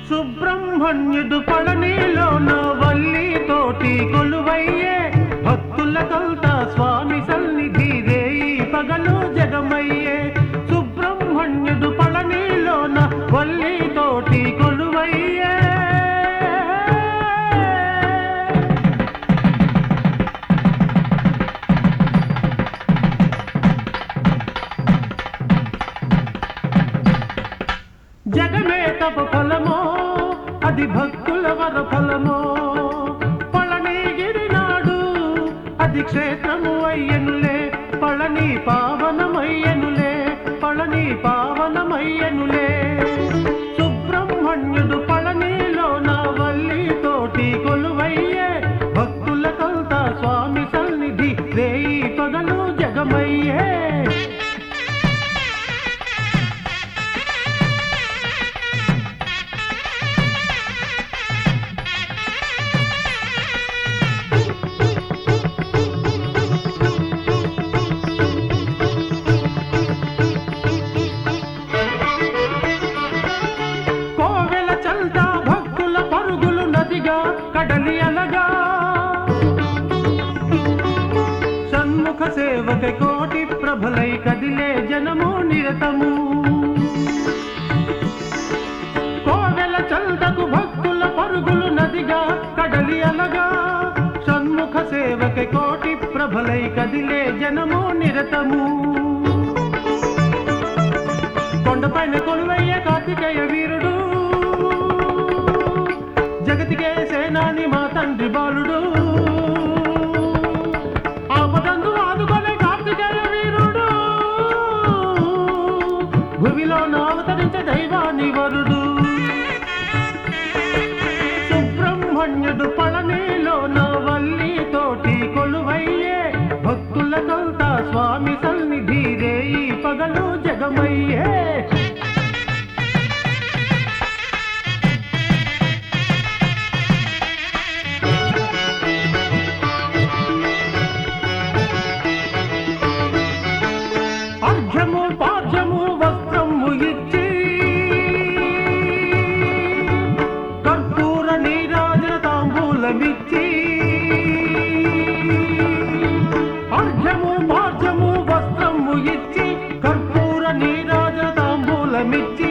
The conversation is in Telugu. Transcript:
సుబ్రహ్మణ్యుడు పళనిలోన వల్లి తోటి కొలువయ్యే భక్తుల కల్త స్వామి సన్నిధి రేయి పగలు జగమయ్యే సుబ్రహ్మణ్యుడు పళనిలోన వల్లి తోటి కొలువయ్యే జగమే తప ఫలమో అది భక్తుల వర ఫలమో పళనిగిరి నాడు అది క్షేత్రము అయ్యనులే పళని పావనమయ్యనులే పళని పావనమయ్యనులే సుబ్రహ్మణ్యుడు పళనిలో నా వల్లి తోటి కొలువయ్యే భక్తుల కల్త స్వామి సన్నిధి రేయి పగలు జగమయ్యే కోవెల చల్తా భక్తుల పరుగులు నదిగా కడలి అలగా సన్ముఖ సేవక కోటి ప్రభలై కదిలే జనము నిరతము కోవెల చల్తకు భక్తుల పరుగులు నదిగా కడలి అలగా సన్ముఖ సేవక కోటి ప్రభలై కదిలే జనము నిరతము కొండపైన కొలువయ్య కార్తికేయ వీరుడు జగతికే సేనాని మా తండ్రి బాలుడు ఆపదందు ఆదుకొనే కార్తికేయ వీరుడు భూమిలో అవతరించే దైవాని వరుడు సుబ్రహ్మణ్యుడు పళనిలో నా వల్లి తోటి కొలువయ్యే భక్తుల కల్త స్వామి సన్నిధి రేయి పగలు జగమయ్యే అర్ఘ్యము పాఠ్యము వస్త్రము ఇచ్చి కర్పూర నీరాజన తాంబూలమిచ్చి అర్ఘ్యము పాఠ్యము వస్త్రము ఇచ్చి కర్పూర నీరాజన తాంబూలమిచ్చి